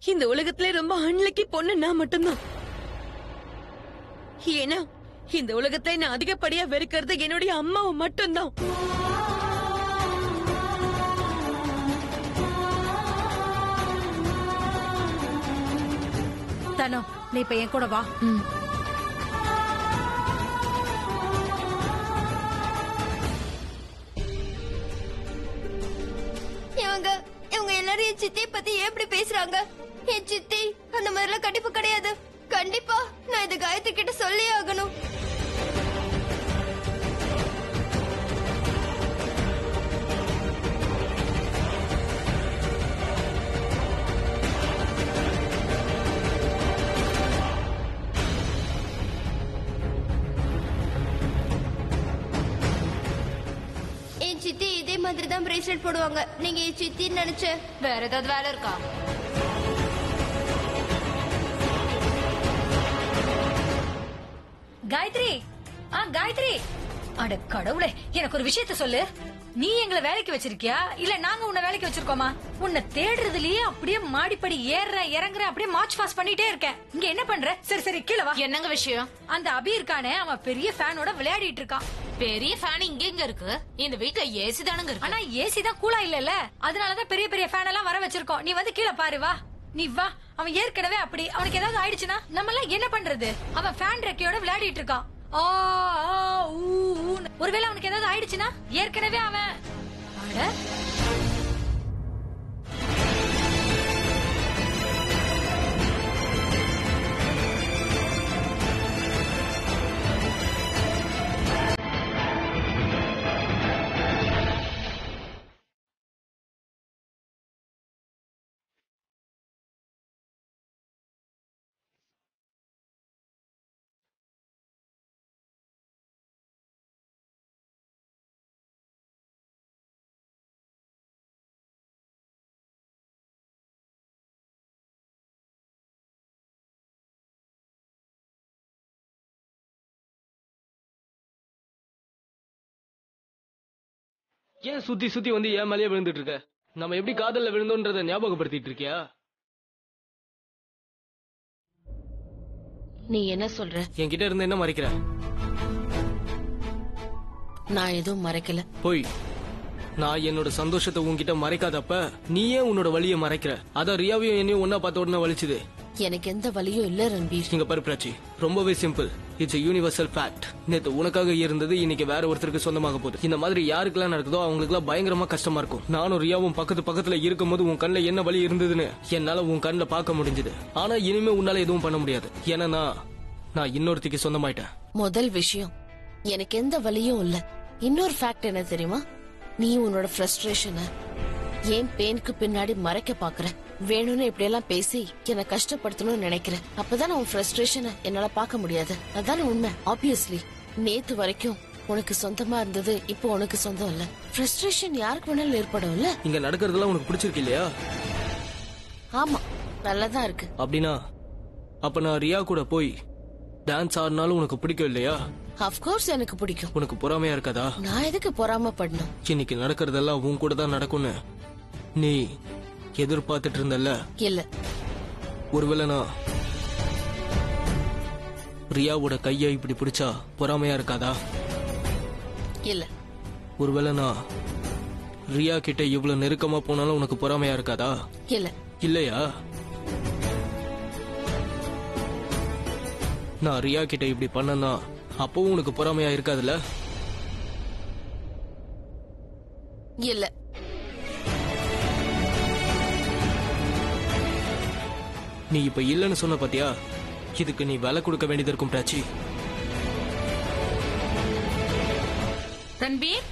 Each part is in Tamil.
இந்த உலகத்திலே ரொம்ப அன்லக்கி பொண்ணு நான் மட்டும்தான் ஏன்னா இந்த உலகத்துல நான் அதிகப்படியா வெறுக்கிறது என்னுடைய அம்மாவை மட்டும்தான் தனோ நீ இப்ப என் கூட வா இவங்க இவங்க எல்லாரும் என் சித்தியை பத்தி ஏன் இப்படி பேசுறாங்க என் சித்தி அந்த மாதிரிலாம் கண்டிப்பா கிடையாது கண்டிப்பா நான் இதை காயத்ரி கிட்ட சொல்லியே ஆகணும் என் சித்தி இதே மாதிரி தான் பிரேஸ்லெட் போடுவாங்க நீங்க என் சித்தின்னு நினைச்ச வேற ஏதாவது வேலை இருக்கா காயத்ரி ஆ காயத்ரி அட கடவுளே எனக்கு ஒரு விஷயத்த சொல்லு நீ எங்களை வேலைக்கு வச்சிருக்கியா இல்ல நாங்க உன்னை வேலைக்கு வச்சிருக்கோமா உன்னை தேடுறதுலயே அப்படியே மாடிப்படி ஏறுற இறங்குற அப்படியே மார்ச் பாஸ் பண்ணிட்டே இருக்கேன் இங்க என்ன பண்ற சரி சரி கீழே வா என்னங்க விஷயம் அந்த அபி இருக்கானே அவன் பெரிய ஃபேனோட விளையாடிட்டு இருக்கான் பெரிய ஃபேன் இங்க எங்க இருக்கு இந்த வீட்ல ஏசி தானுங்க இருக்கு ஆனா ஏசி தான் கூலா இல்லல்ல அதனாலதான் பெரிய பெரிய ஃபேன் எல்லாம் வர வச்சிருக்கோம் நீ வந்து கீழே பாரு வா நீ வா அவன் ஏற்கனவே அப்படி அவனுக்கு ஏதாவது ஆயிடுச்சுன்னா நம்ம எல்லாம் என்ன பண்றது அவன் ஃபேன் ரெக்கையோட விளையாடிட்டு இருக்கான் ஆ, ஆ, ஊ, ஊன்னு. ஒருவேளை அவனுக்கு ஏதாவது ஆயிடுச்சுன்னா ஏற்கனவே அவன் அட ஏன் சுத்தி சுத்தி வந்து ஏன் மேலேயே விழுந்துட்டு இருக்க நம்ம எப்படி காதல்ல விழுந்தோன்றத ஞாபகப்படுத்திட்டு இருக்கியா நீ என்ன சொல்ற என்கிட்ட இருந்து என்ன மறைக்கிற நான் எதுவும் மறைக்கல போய் நான் என்னோட சந்தோஷத்தை உன்கிட்ட மறைக்காதப்ப நீ ஏன் உன்னோட வழியை மறைக்கிற அதான் ரியாவையும் என்னையும் ஒன்னா பார்த்த உடனே வலிச்சுது எனக்கு எந்த வலியும் இல்ல ரன்பீர் இங்க பாரு பிராச்சி ரொம்பவே சிம்பிள் இட்ஸ் யூனிவர்சல் ஃபேக்ட் நேத்து உனக்காக இருந்தது இன்னைக்கு வேற ஒருத்தருக்கு சொந்தமாக போகுது இந்த மாதிரி யாருக்கெல்லாம் நடக்குதோ அவங்களுக்குலாம் பயங்கரமா கஷ்டமா இருக்கும் நானும் ரியாவும் பக்கத்து பக்கத்துல இருக்கும்போது உன் கண்ணுல என்ன வலி இருந்ததுன்னு என்னால உன் கண்ணுல பார்க்க முடிஞ்சது ஆனா இனிமே உன்னால எதுவும் பண்ண முடியாது ஏன்னா நான் நான் இன்னொருத்திக்கு சொந்தமாயிட்டேன் முதல் விஷயம் எனக்கு எந்த வலியும் இல்ல இன்னொரு ஃபேக்ட் என்ன தெரியுமா நீ உன்னோட ஃப்ரஸ்ட்ரேஷனை ஏன் பெயினுக்கு பின்னாடி மறைக்க பாக்குற வேணும்னு இப்படி எல்லாம் பேசி என்னை கஷ்டப்படுத்தணும்னு நினைக்கிற அப்பதான் உன் ஃப்ரஸ்ட்ரேஷனை என்னால பார்க்க முடியாது அதானே உண்மை ஆப்வியஸ்லி நேத்து வரைக்கும் உனக்கு சொந்தமா இருந்தது இப்போ உனக்கு சொந்தம் இல்ல ஃப்ரஸ்ட்ரேஷன் யாருக்கு வேணாலும் ஏற்படும் இல்ல இங்க நடக்கிறதெல்லாம் உனக்கு பிடிச்சிருக்கு இல்லையா ஆமா நல்லாதான் இருக்கு அப்படின்னா அப்ப நான் ரியா கூட போய் டான்ஸ் ஆடினாலும் உனக்கு பிடிக்கும் இல்லையா அப்கோர்ஸ் எனக்கு பிடிக்கும் உனக்கு பொறாமையா இருக்காதா நான் எதுக்கு பொறாமப்படணும் இன்னைக்கு நடக்கிறதெல்லாம் உன் கூட தான் நடக்கும்னு நீ எதிர்பார்த்துட்டு இருந்தல்ல இல்ல ஒருவேளை நான் ரியாவோட கையை இப்படி பிடிச்சா பொறாமையா இருக்காதா இல்ல ஒருவேளை நான் ரியா கிட்ட இவ்வளவு நெருக்கமா போனாலும் உனக்கு பொறாமையா இருக்காதா இல்ல இல்லையா நான் ரியா கிட்ட இப்படி பண்ணனா அப்பவும் உனக்கு பொறாமையா இருக்காதுல்ல இல்ல நீ இப்ப இல்லைன்னு சொன்ன பாத்தியா இதுக்கு நீ விலை கொடுக்க வேண்டியது இருக்கும் பிராச்சி ரன்பீர்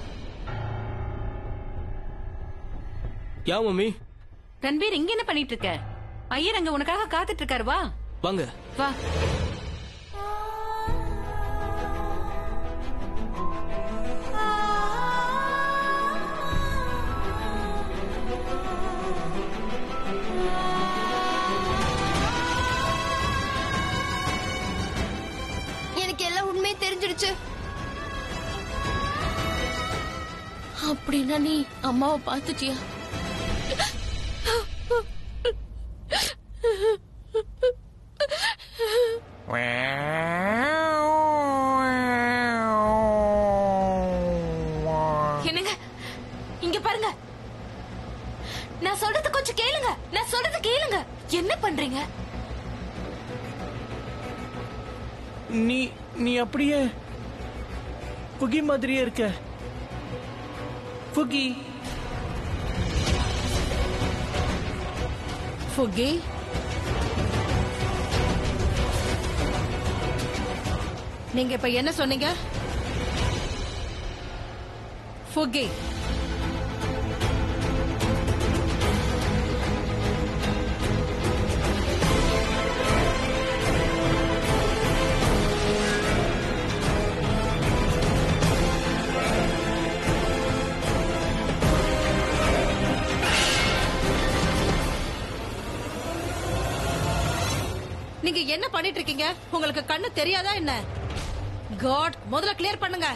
யா மம்மி ரன்பீர் இங்க என்ன பண்ணிட்டு இருக்க ஐயர் அங்க உனக்காக காத்துட்டு இருக்காரு வா வாங்க வா எனக்கு எல்லாம் உண்மையும் தெரிஞ்சிடுச்சு அப்படின்னா நீ அம்மாவை பாத்துட்டியா என்னங்க இங்க பாருங்க நான் சொல்றது கொஞ்சம் கேளுங்க நான் சொல்றது கேளுங்க என்ன பண்றீங்க நீ நீ அப்படியே புகி மாதிரியே இருக்க புகி ஃபுகி நீங்க இப்ப என்ன சொன்னீங்க ஃபுகி நீங்க என்ன பண்ணிட்டு இருக்கீங்க உங்களுக்கு கண்ணு தெரியாதா என்ன காட் முதல்ல கிளியர் பண்ணுங்க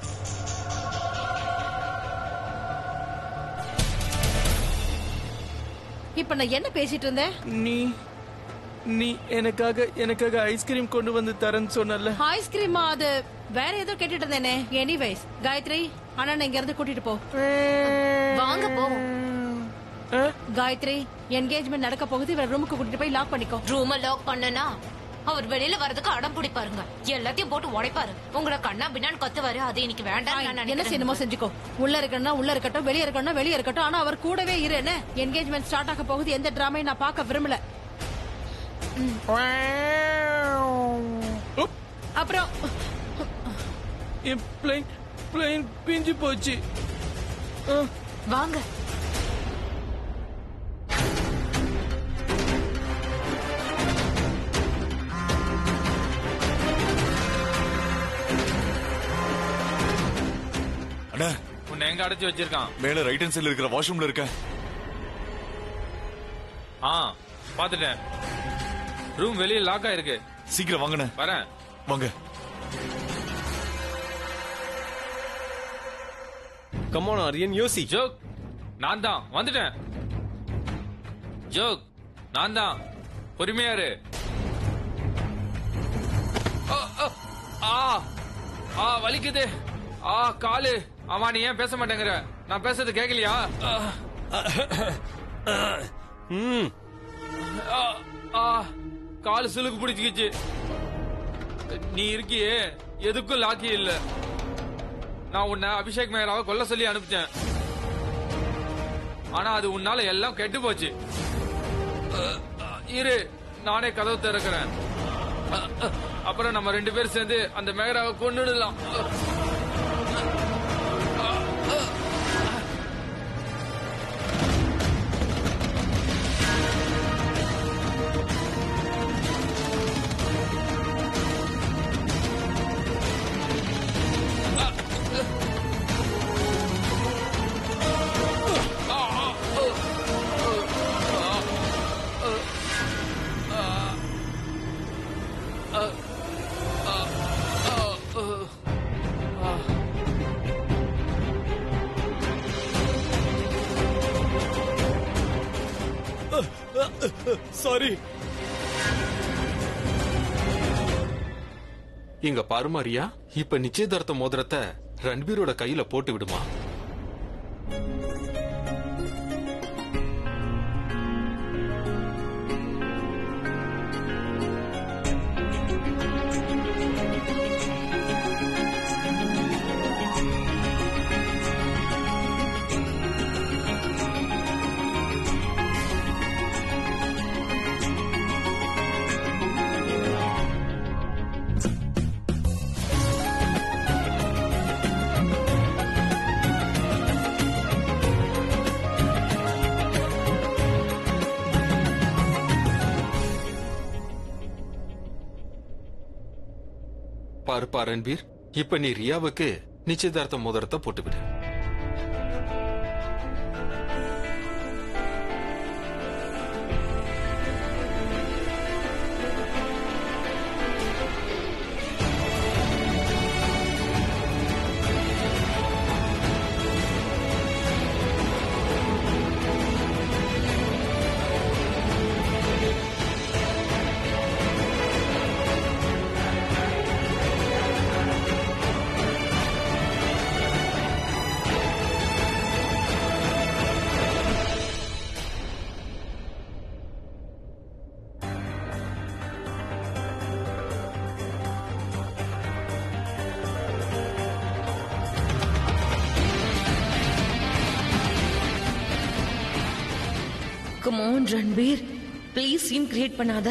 இப்ப நான் என்ன பேசிட்டு இருந்தேன் நீ நீ எனக்காக எனக்காக ஐஸ்கிரீம் கொண்டு வந்து தரேன்னு சொன்னல ஐஸ்கிரீமா அது வேற ஏதோ கேட்டுட்டு இருந்தேனே எனிவேஸ் காயத்ரி அண்ணன் இங்க இருந்து கூட்டிட்டு போ வாங்க போவோம் காயத்ரி என்கேஜ்மெண்ட் நடக்க போகுது இவர் ரூமுக்கு கூட்டிட்டு போய் லாக் பண்ணிக்கோ ரூம லாக் பண்ணனா அவர் வெளியில வரதுக்கு அடம் பிடிப்பாருங்க எல்லாத்தையும் போட்டு உடைப்பாரு உங்களை கண்ணா பின்னான்னு கத்துவாரு அது இன்னைக்கு வேண்டாம் நான் என்ன நினைக்கிறேன் செய்யணுமோ செஞ்சுக்கோ உள்ள இருக்கணும்னா உள்ள இருக்கட்டும் வெளிய இருக்கணும்னா வெளிய இருக்கட்டும் ஆனா அவர் கூடவே இரு என்ன என்கேஜ்மெண்ட் ஸ்டார்ட் ஆக போகுது எந்த டிராமையும் நான் பார்க்க விரும்பல அப்புறம் என் பிளைன் பிளைன் பிஞ்சு போச்சு அஹ், வாங்க அண்ணா உன்னை எங்க அடைச்சு வச்சிருக்கான் மேல ரைட் ஹேண்ட் சைடுல இருக்கிற வாஷ்ரூம்ல இருக்கேன் ஆ பாத்துட்டேன் ரூம் வெளியே லாக் ஆயிருக்கு சீக்கிரம் வாங்கண்ணே வரேன் வாங்க கமான் ஆரியன் யோசி ஜோக் நான் தான் வந்துட்டேன் ஜோக் நான் தான் பொறுமையா இரு ஆ, ஆ, ஆ ஆ வலிக்குது ஆ காலு ஆமா நீ ஏன் பேச மாட்டேங்கிற நான் பேசுறது கேட்கலையா ம் ஆ, ஆ, காலு சுளுக்கு பிடிச்சிக்கிச்சு நீ இருக்கியே எதுக்கும் லாக்கி இல்ல நான் உன்னை அபிஷேக் மேகராவை கொல்ல சொல்லி அனுப்பிச்சேன் ஆனா அது உன்னால எல்லாம் கெட்டு போச்சு அஹ், அஹ், இரு நானே கதவு திறக்கிறேன் அஹ், அஹ், அப்புறம் நம்ம ரெண்டு பேரும் சேர்ந்து அந்த மேகராவை கொன்னுடலாம் சாரி இங்க பாரு மாரியா இப்ப நிச்சயதார்த்த மோதிரத்தை ரன்பீரோட கையில போட்டு விடுமா பாருப்பா ரன்பீர் இப்ப நீ ரியாவுக்கு நிச்சயதார்த்த மோதிரத்தை போட்டு விடு come on Ranbir please scene create பண்ணாத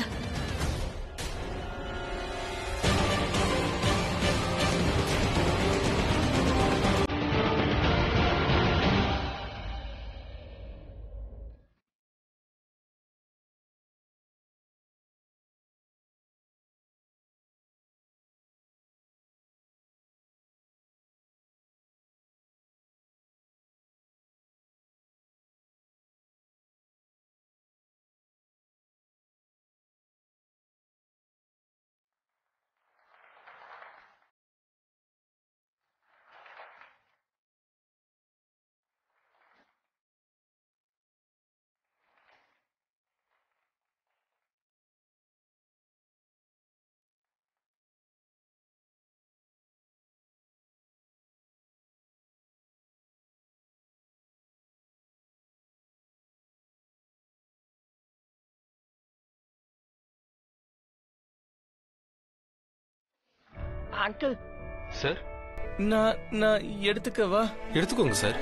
அங்கிள் சார் நான் நான் எடுத்துக்கவா எடுத்துக்கோங்க சார்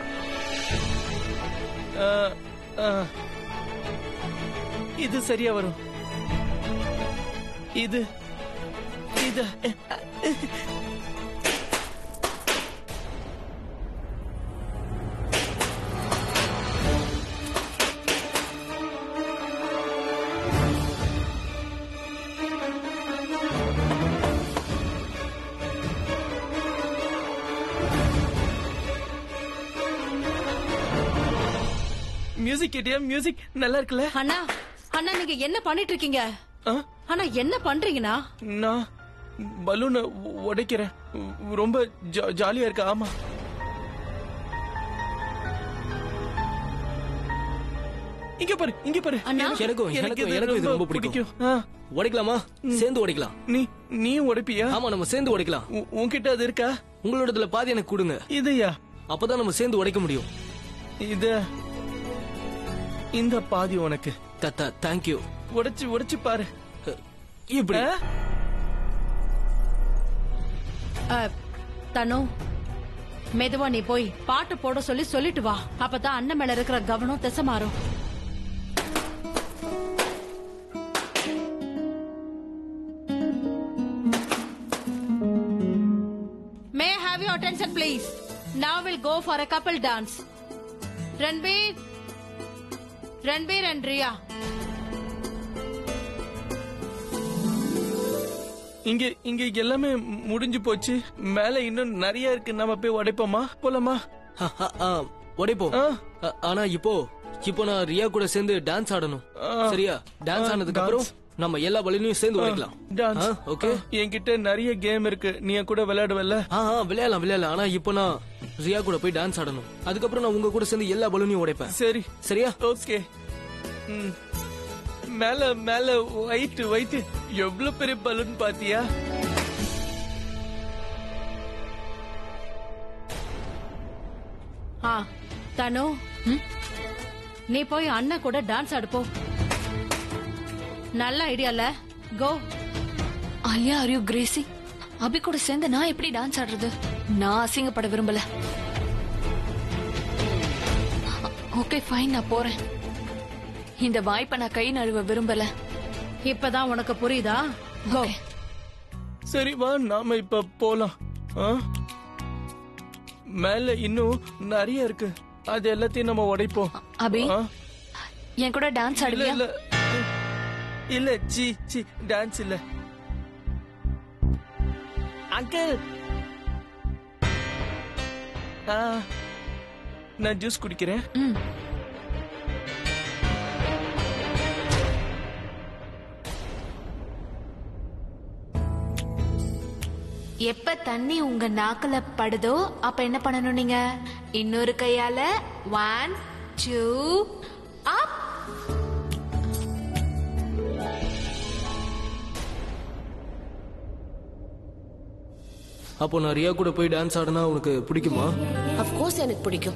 ஆ, ஆ. இது சரியா வரும் இது இது மியூசிக் கேட்டியா மியூசிக் நல்லா இருக்குல்ல அண்ணா அண்ணா நீங்க என்ன பண்ணிட்டு இருக்கீங்க ஆ? அண்ணா என்ன பண்றீங்கண்ணா நான் பலூனை உடைக்கிறேன் ரொம்ப ஜா- ஜாலியா இருக்கு ஆமா இங்க பாரு இங்க பாரு அண்ணா. எனக்கும் எனக்கும் எனக்கும் இது ரொம்ப பிடிக்கும் ஆ, உடைக்கலாமா சேர்ந்து உடைக்கலாம் நீ நீ உடைப்பியா ஆமா நம்ம சேர்ந்து உடைக்கலாம் உ- உன்கிட்ட அது இருக்கா உங்களோடதுல பாதி எனக்கு கொடுங்க இதையா அப்பதான் நம்ம சேர்ந்து உடைக்க முடியும் இத இந்த பாதி உனக்கு தத்தா தேங்க்யூ உடைச்சு உடைச்சு பாரு இப்படி ஆ? அ, தனு மெதுவா நீ போய் பாட்டு போட சொல்லி சொல்லிட்டு வா அப்பதான் அண்ணன் மேல இருக்கிற கவனம் திசை மாறும் may have you attention please now will go for a couple dance Ranbir Ranbir and Riya இங்க இங்க எல்லாமே முடிஞ்சு போச்சு மேல இன்னும் நிறைய இருக்கு நம்ம போய் உடைப்போமா போலாமா ஆ, ஆ, ஆ, உடைப்போம் ஆ. ஆ, ஆனா இப்போ இப்போ நான் ரியா கூட சேர்ந்து டான்ஸ் ஆடணும் ஆ. சரியா டான்ஸ் ஆ, ஆனதுக்கு அப்புறம் நம்ம எல்லா பலனையும் சேர்ந்து உடைக்கலாம் டான்ஸ் ஓகே என்கிட்ட நிறைய கேம் இருக்கு நீ என் கூட விளையாடுவல்ல ஆ ஆ, விளையாடலாம் விளையாடலாம் ஆனா இப்போ நான் ரியா கூட போய் டான்ஸ் ஆடணும் அதுக்கப்புறம் நான் உங்க கூட சேர்ந்து எல்லா பலூனையும் உடைப்பேன் சரி சரியா ஓகே ம். மேல மேல ஒயிட் ஒயிட் எவ்வளவு பெரிய பலூன் பாத்தியா ஆ தனு நீ போய் அண்ணன் கூட டான்ஸ் ஆடு போ நல்ல ஐடியால கோ ஐயா ஆர் யூ கிரேசி அபி கூட சேர்ந்து நான் எப்படி டான்ஸ் ஆடுறது நான் அசிங்கப்பட விரும்பல ஓகே ஃபைன் நான் போறேன் இந்த வாய்ப்பை நான் கை நழுவ விரும்பல இப்பதான் உனக்கு புரியுதா கோ சரி வா நாம இப்ப போலாம் ஆ? மேல இன்னும் நிறைய இருக்கு அது எல்லாத்தையும் நம்ம உடைப்போம் அபி ஆ? என் கூட டான்ஸ் இல்ல ஆடுவியா இல்ல இல்ல சி சி டான்ஸ் இல்ல அங்கிள் ஆ, நான் ஜூஸ் குடிக்கிறேன் ம் எப்ப தண்ணி உங்க நாக்குல படுதோ அப்ப என்ன பண்ணணும் நீங்க இன்னொரு கையால ஒன் டூ அப் அப்போ நான் ரியா கூட போய் டான்ஸ் ஆடினா உனக்கு பிடிக்குமா அப்கோர்ஸ் எனக்கு பிடிக்கும்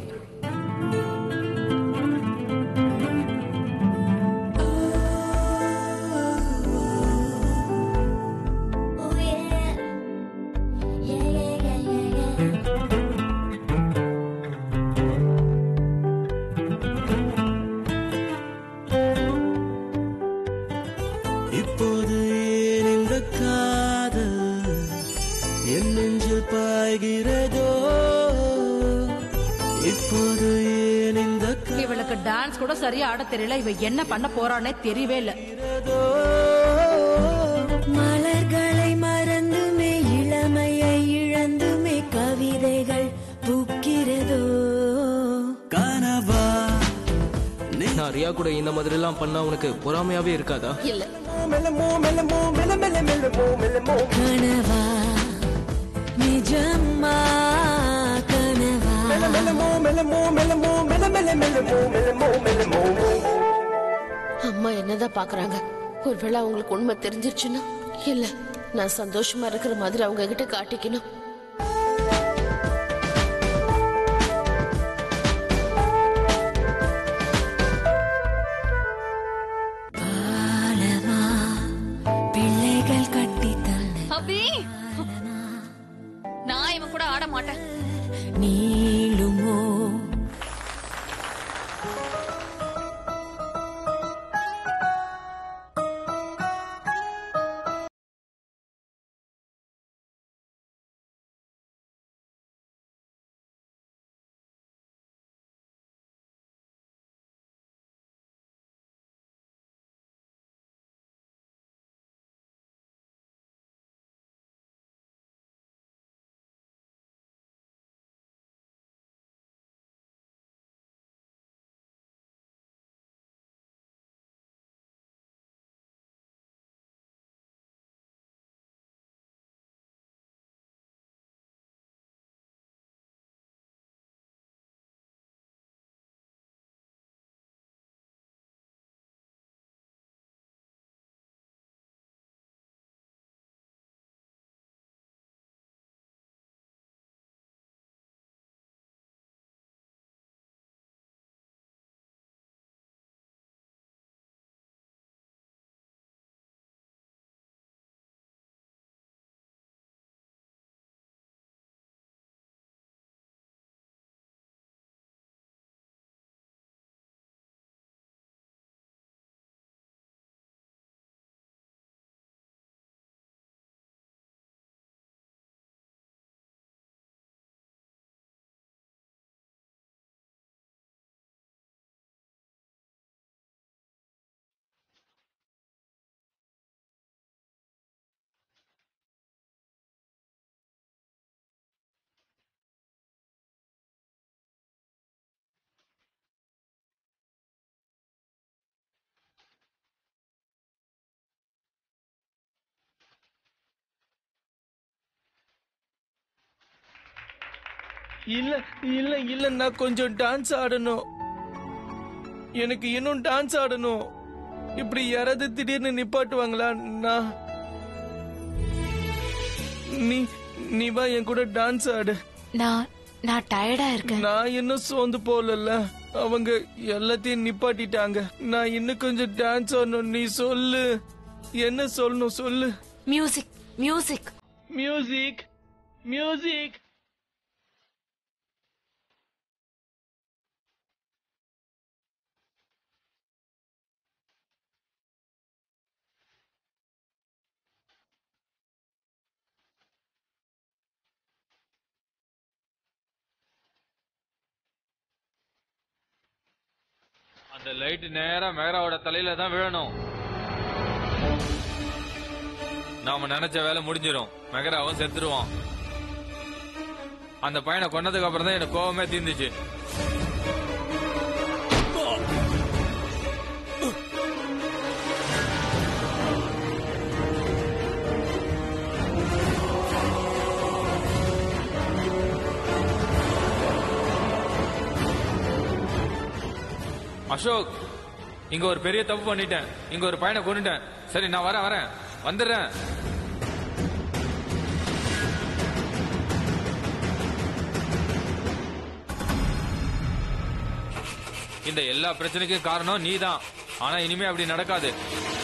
இப்போது ஏன் இந்த காதல் என் நெஞ்சில் பாய்கிறதோ இப்போது ஏன் இந்த இவளுக்கு டான்ஸ் கூட சரியா ஆட தெரியல இவ என்ன பண்ண போறானே தெரியவே இல்ல மலர்களை மறந்துமே இளமையை இழந்துமே கவிதைகள் பூக்கிறதோ கனவா நான் ரியா கூட இந்த மாதிரி எல்லாம் பண்ணா உனக்கு பொறாமையாவே இருக்காதா இல்ல கனவா நிஜமா கனவா அம்மா என்னதான் பாக்குறாங்க ஒருவேளை அவங்களுக்கு உண்மை தெரிஞ்சிருச்சுன்னா இல்ல நான் சந்தோஷமா இருக்கிற மாதிரி அவங்க கிட்ட காட்டிக்கணும் பாலமா பிள்ளைகள் கட்டி தந்த அபி நான் இவன் கூட ஆட மாட்டேன் நீளுமோ இல்ல இல்ல இல்ல நான் கொஞ்சம் டான்ஸ் ஆடணும் எனக்கு இன்னும் டான்ஸ் ஆடணும் இப்படி யாராவது திடீர்னு நிப்பாட்டுவாங்களா நான் நீ நீ வா என் கூட டான்ஸ் ஆடு நான் நான் டயர்டா இருக்கேன் நான் இன்னும் சோர்ந்து போகல அவங்க எல்லாத்தையும் நிப்பாட்டிட்டாங்க நான் இன்னும் கொஞ்சம் டான்ஸ் ஆடணும் நீ சொல்லு என்ன சொல்லணும் சொல்லு மியூசிக் மியூசிக் மியூசிக் மியூசிக் அந்த லைட் நேரா மேகராவோட தலையில தான் விழணும் நாம நினைச்ச வேலை முடிஞ்சிரும் மெகராவும் செத்துருவான் அந்த பையனை கொன்னதுக்கு அப்புறம் தான் எனக்கு கோவமே தீர்ந்துச்சு அசோக் இங்க ஒரு பெரிய தப்பு பண்ணிட்டேன் இங்க ஒரு பையனை கொண்டுட்டேன் சரி நான் வரேன் வரேன் வந்துடுறேன் இந்த எல்லா பிரச்சனைக்கும் காரணம் நீதான் ஆனா இனிமே அப்படி நடக்காது